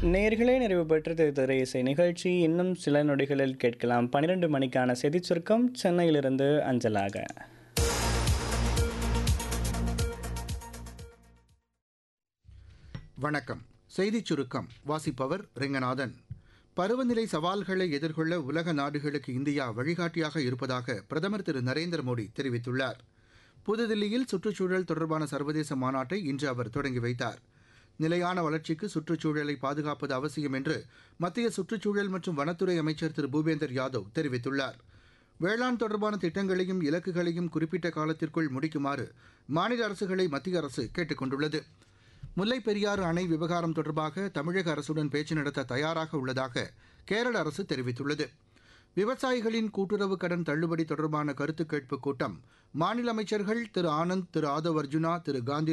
நேர்களே நிறைவு பெற்றது திரை இசை நிகழ்ச்சி இன்னும் சில நொடிகளில் கேட்கலாம் பன்னிரண்டு மணிக்கான செய்திச் சுருக்கம் சென்னையிலிருந்து அஞ்சலாக வணக்கம் செய்திச் சுருக்கம் வாசிப்பவர் ரெங்கநாதன் பருவநிலை சவால்களை எதிர்கொள்ள உலக நாடுகளுக்கு இந்தியா வழிகாட்டியாக இருப்பதாக பிரதமர் திரு நரேந்திர மோடி தெரிவித்துள்ளார் புதுதில்லியில் சுற்றுச்சூழல் தொடர்பான சர்வதேச மாநாட்டை இன்று அவர் தொடங்கி வைத்தார் நிலையான வளர்ச்சிக்கு சுற்றுச்சூழலை பாதுகாப்பது அவசியம் என்று மத்திய சுற்றுச்சூழல் மற்றும் வனத்துறை அமைச்சர் திரு பூபேந்தர் யாதவ் தெரிவித்துள்ளார் வேளாண் தொடர்பான திட்டங்களையும் இலக்குகளையும் குறிப்பிட்ட காலத்திற்குள் முடிக்குமாறு மாநில அரசுகளை மத்திய அரசு கேட்டுக் கொண்டுள்ளது முல்லைப் பெரியாறு அணை விவகாரம் தொடர்பாக தமிழக அரசுடன் பேச்சு நடத்த தயாராக உள்ளதாக கேரள அரசு தெரிவித்துள்ளது விவசாயிகளின் கூட்டுறவு கடன் தள்ளுபடி தொடர்பான கருத்து கேட்பு கூட்டம் மாநில அமைச்சர்கள் திரு ஆனந்த் திரு ஆதவ் அர்ஜுனா திரு காந்தி